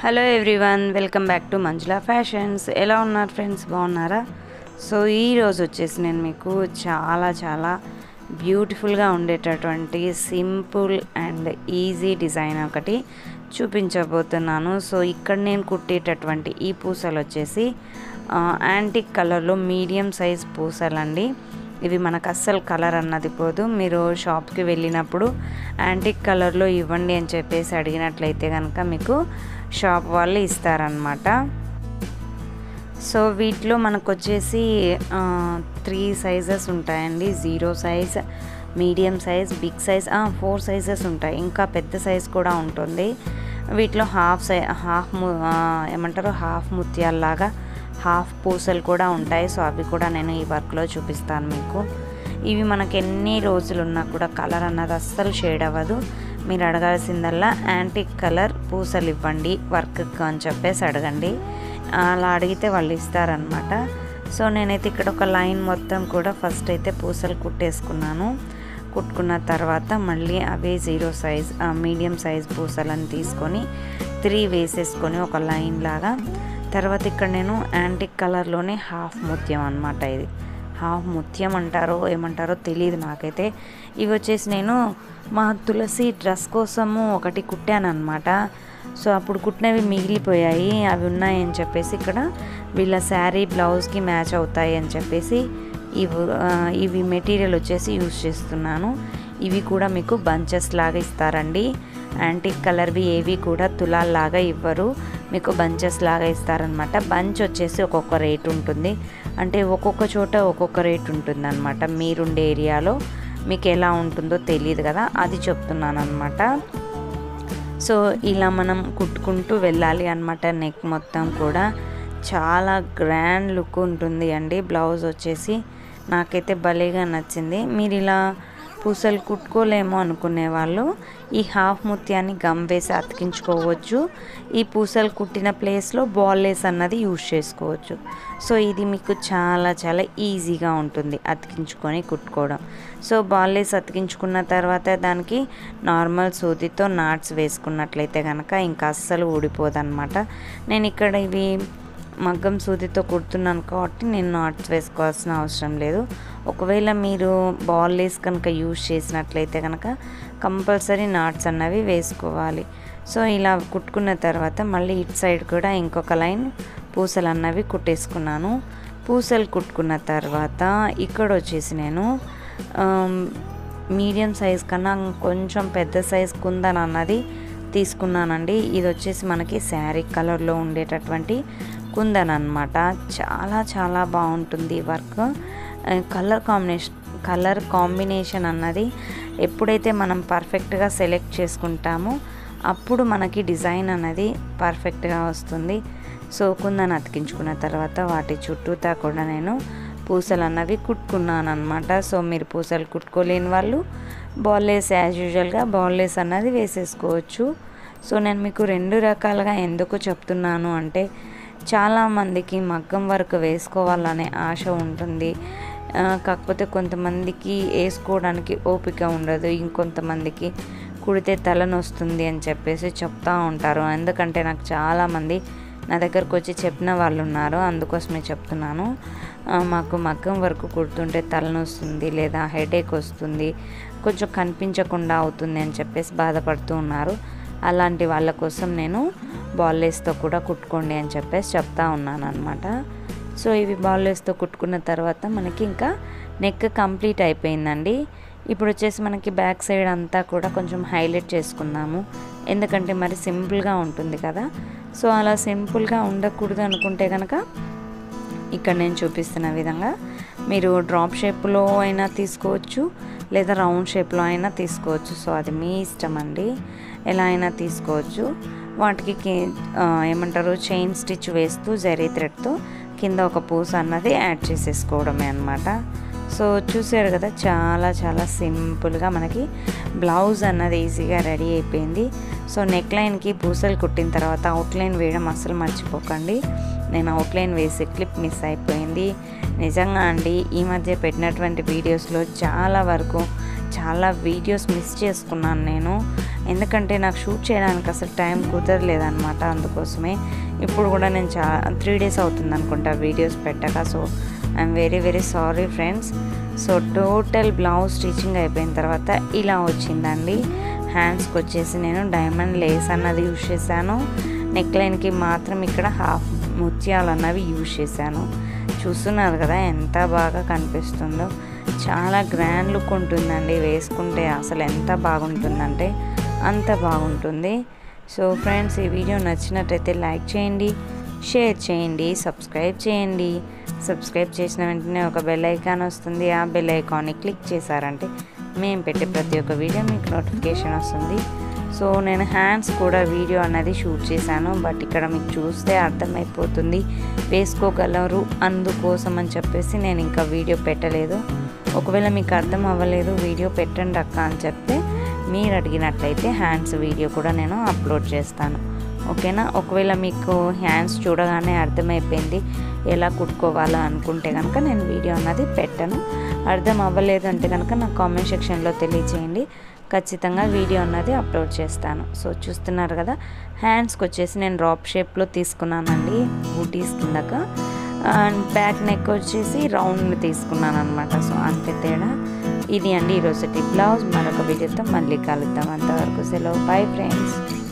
hello everyone welcome back to Manjula fashions ఎలా ఉన్నారు friends బాగున్నారా సో ఈరోజు వచ్చేసి నేను మీకు చాలా చాలా బ్యూటిఫుల్గా ఉండేటటువంటి సింపుల్ అండ్ ఈజీ డిజైన్ ఒకటి చూపించబోతున్నాను సో ఇక్కడ నేను కుట్టేటటువంటి ఈ పూసలు వచ్చేసి యాంటిక్ కలర్లో మీడియం సైజ్ పూసలండి ఇవి మనకు అస్సలు కలర్ అన్నది పోదు మీరు షాప్కి వెళ్ళినప్పుడు యాంటిక్ కలర్లో ఇవ్వండి అని చెప్పేసి అడిగినట్లయితే కనుక మీకు షాప్ వాళ్ళు ఇస్తారనమాట సో వీటిలో మనకు వచ్చేసి త్రీ సైజెస్ ఉంటాయండి zero size medium size big size four sizes ఉంటాయి ఇంకా పెద్ద సైజ్ కూడా ఉంటుంది వీటిలో హాఫ్ సై హాఫ్ ఏమంటారు హాఫ్ ముత్యాల్లాగా హాఫ్ పూసలు కూడా ఉంటాయి సో అవి కూడా నేను ఈ వర్క్లో చూపిస్తాను మీకు ఇవి మనకి ఎన్ని రోజులు ఉన్నా కూడా కలర్ అన్నది అస్సలు షేడ్ అవ్వదు మీరు అడగాల్సిందల్లా యాంటిక్ కలర్ పూసలు ఇవ్వండి వర్క్కి అని చెప్పేసి అడగండి అలా అడిగితే వాళ్ళు ఇస్తారనమాట సో నేనైతే ఇక్కడ ఒక లైన్ మొత్తం కూడా ఫస్ట్ అయితే పూసలు కుట్టేసుకున్నాను కుట్టుకున్న తర్వాత మళ్ళీ అవే జీరో సైజ్ మీడియం సైజ్ పూసలను తీసుకొని త్రీ వేసేసుకొని ఒక లైన్ లాగా తర్వాత ఇక్కడ నేను యాంటిక్ కలర్లోనే హాఫ్ ముత్యం అనమాట ఇది హాఫ్ ముత్యం అంటారో ఏమంటారో తెలియదు నాకైతే ఇవి వచ్చేసి నేను మా తులసి డ్రెస్ కోసము ఒకటి కుట్టాను అనమాట సో అప్పుడు కుట్టినవి మిగిలిపోయాయి అవి ఉన్నాయని చెప్పేసి ఇక్కడ వీళ్ళ శారీ బ్లౌజ్కి మ్యాచ్ అవుతాయి అని చెప్పేసి ఇవి ఇవి మెటీరియల్ వచ్చేసి యూజ్ చేస్తున్నాను ఇవి కూడా మీకు బంచెస్ లాగా ఇస్తారండి యాంటిక్ కలర్వి ఏవి కూడా తులాల్లాగా ఇవ్వరు మీకు బంచెస్ లాగా ఇస్తారనమాట బంచ్ వచ్చేసి ఒక్కొక్క రేట్ ఉంటుంది అంటే ఒక్కొక్క చోట ఒక్కొక్క రేట్ ఉంటుంది అనమాట మీరుండే ఏరియాలో మీకు ఎలా ఉంటుందో తెలియదు కదా అది చెప్తున్నాను అనమాట సో ఇలా మనం కుట్టుకుంటూ వెళ్ళాలి అనమాట నెక్ మొత్తం కూడా చాలా గ్రాండ్ లుక్ ఉంటుంది అండి బ్లౌజ్ వచ్చేసి నాకైతే భలేగా నచ్చింది మీరు ఇలా పూసలు కుట్టుకోలేమో అనుకునే వాళ్ళు ఈ హాఫ్ ముత్యాన్ని గమ్ వేసి అతికించుకోవచ్చు ఈ పూసలు కుట్టిన ప్లేస్లో బాల్ లేస్ అన్నది యూజ్ చేసుకోవచ్చు సో ఇది మీకు చాలా చాలా ఈజీగా ఉంటుంది అతికించుకొని కుట్టుకోవడం సో బాల్ లేస్ అతికించుకున్న తర్వాత దానికి నార్మల్ సూదితో నాట్స్ వేసుకున్నట్లయితే కనుక ఇంకా అస్సలు ఊడిపోదన్నమాట నేను ఇక్కడ ఇవి మగ్గం సూదితో కుడుతున్నాను కాబట్టి నేను నాట్స్ వేసుకోవాల్సిన అవసరం లేదు ఒకవేళ మీరు బాల్ లేస్ కనుక యూజ్ చేసినట్లయితే కనుక కంపల్సరీ నాట్స్ అన్నవి వేసుకోవాలి సో ఇలా కుట్టుకున్న తర్వాత మళ్ళీ ఇటు సైడ్ కూడా ఇంకొక లైన్ పూసలు అన్నవి కుట్టేసుకున్నాను పూసలు కుట్టుకున్న తర్వాత ఇక్కడ వచ్చేసి నేను మీడియం సైజ్ కన్నా కొంచెం పెద్ద సైజ్ కుందన్ అన్నది తీసుకున్నానండి ఇది వచ్చేసి మనకి శారీ కలర్లో ఉండేటటువంటి కుందన్ అనమాట చాలా చాలా బాగుంటుంది work colour combination colour combination అన్నది ఎప్పుడైతే మనం పర్ఫెక్ట్గా సెలెక్ట్ చేసుకుంటామో అప్పుడు మనకి డిజైన్ అనేది పర్ఫెక్ట్గా వస్తుంది సో కుందన్ అతికించుకున్న తర్వాత వాటి చుట్టూతా కూడా నేను పూసలు అన్నవి కుట్టుకున్నాను అనమాట సో మీరు పూసలు కుట్టుకోలేని వాళ్ళు బాల్లెస్ యాజ్ యూజువల్గా బాల్లెస్ అన్నది వేసేసుకోవచ్చు సో నేను మీకు రెండు రకాలుగా ఎందుకు చెప్తున్నాను అంటే చాలామందికి మగ్గం వర్క్ వేసుకోవాలనే ఆశ ఉంటుంది కాకపోతే కొంతమందికి వేసుకోవడానికి ఓపిక ఉండదు ఇంకొంతమందికి కుడితే తలనొస్తుంది అని చెప్పేసి చెప్తూ ఉంటారు ఎందుకంటే నాకు చాలామంది నా దగ్గరకు వచ్చి చెప్పిన వాళ్ళు ఉన్నారు అందుకోసమే చెప్తున్నాను మాకు మగ్గం వరకు కుడుతుంటే తలనొస్తుంది లేదా హెడేక్ వస్తుంది కొంచెం కనిపించకుండా అవుతుంది అని చెప్పేసి బాధపడుతూ ఉన్నారు అలాంటి వాళ్ళ కోసం నేను బాల్లెస్తో కూడా కుట్టుకోండి అని చెప్పేసి చెప్తా ఉన్నాను అనమాట సో ఇవి బాల్లెస్తో కుట్టుకున్న తర్వాత మనకి ఇంకా నెక్ కంప్లీట్ అయిపోయిందండి ఇప్పుడు వచ్చేసి మనకి బ్యాక్ సైడ్ అంతా కూడా కొంచెం హైలైట్ చేసుకుందాము ఎందుకంటే మరి సింపుల్గా ఉంటుంది కదా సో అలా సింపుల్గా ఉండకూడదు అనుకుంటే కనుక ఇక్కడ నేను చూపిస్తున్న విధంగా మీరు డ్రాప్ షేప్లో అయినా తీసుకోవచ్చు లేదా రౌండ్ షేప్లో అయినా తీసుకోవచ్చు సో అది మీ ఇష్టం అండి ఎలా అయినా తీసుకోవచ్చు వాటికి ఏమంటారు చైన్ స్టిచ్ వేస్తూ జరీ థ్రెడ్తో కింద ఒక పూస అన్నది యాడ్ చేసేసుకోవడమే అనమాట సో చూసారు కదా చాలా చాలా సింపుల్గా మనకి బ్లౌజ్ అన్నది ఈజీగా రెడీ అయిపోయింది సో నెక్ లైన్కి పూసలు కుట్టిన తర్వాత అవుట్లైన్ వేయడం అస్సలు మర్చిపోకండి నేను అవుట్లైన్ వేసి క్లిప్ మిస్ అయిపోయింది నిజంగా అండి ఈ మధ్య పెట్టినటువంటి వీడియోస్లో చాలా వరకు చాలా వీడియోస్ మిస్ చేసుకున్నాను నేను ఎందుకంటే నాకు షూట్ చేయడానికి అసలు టైం కుదరలేదన్నమాట అందుకోసమే ఇప్పుడు కూడా నేను చా త్రీ డేస్ అవుతుంది అనుకుంటా వీడియోస్ పెట్టక so I'm very very sorry friends so total blouse stitching అయిపోయిన తర్వాత ఇలా వచ్చిందండి హ్యాండ్స్కి వచ్చేసి నేను డైమండ్ లేస్ అన్నది యూజ్ చేశాను నెక్ లైన్కి మాత్రం ఇక్కడ హాఫ్ ముత్యాలు అన్నవి యూజ్ చేశాను చూస్తున్నారు కదా ఎంత బాగా కనిపిస్తుందో చాలా గ్రాండ్ లుక్ ఉంటుందండి వేసుకుంటే అసలు ఎంత బాగుంటుందంటే అంత బాగుంటుంది సో ఫ్రెండ్స్ ఈ వీడియో నచ్చినట్టయితే లైక్ చేయండి షేర్ చేయండి సబ్స్క్రైబ్ చేయండి సబ్స్క్రైబ్ చేసిన వెంటనే ఒక బెల్ ఐకాన్ వస్తుంది ఆ బెల్ ఐకాన్ని క్లిక్ చేశారంటే మేము పెట్టే ప్రతి ఒక్క వీడియో మీకు నోటిఫికేషన్ వస్తుంది సో నేను హ్యాండ్స్ కూడా వీడియో అన్నది షూట్ చేశాను బట్ ఇక్కడ మీకు చూస్తే అర్థమైపోతుంది వేసుకోగలరు అందుకోసం అని చెప్పేసి నేను ఇంకా వీడియో పెట్టలేదు ఒకవేళ మీకు అర్థం అవ్వలేదు వీడియో పెట్టండి అక్క అని చెప్తే మీరు అడిగినట్లయితే హ్యాండ్స్ వీడియో కూడా నేను అప్లోడ్ చేస్తాను ఓకేనా ఒకవేళ మీకు హ్యాండ్స్ చూడగానే అర్థమైపోయింది ఎలా కుట్టుకోవాలో అనుకుంటే కనుక నేను వీడియో అన్నది పెట్టను అర్థం అవ్వలేదు అంటే కనుక నాకు కామెంట్ సెక్షన్లో తెలియచేయండి ఖచ్చితంగా వీడియో అన్నది అప్లోడ్ చేస్తాను సో చూస్తున్నారు కదా హ్యాండ్స్కి వచ్చేసి నేను డ్రాప్ షేప్లో తీసుకున్నానండి బూటీస్ కిందక అండ్ బ్యాక్ నెక్ వచ్చేసి రౌండ్ తీసుకున్నాను అనమాట సో అంతే తేడా ఇది అండి ఈరోజు బ్లౌజ్ మరొక వీడియోతో మళ్ళీ కలుద్దాం అంతవరకు సెలవు బాయ్ ఫ్రెండ్స్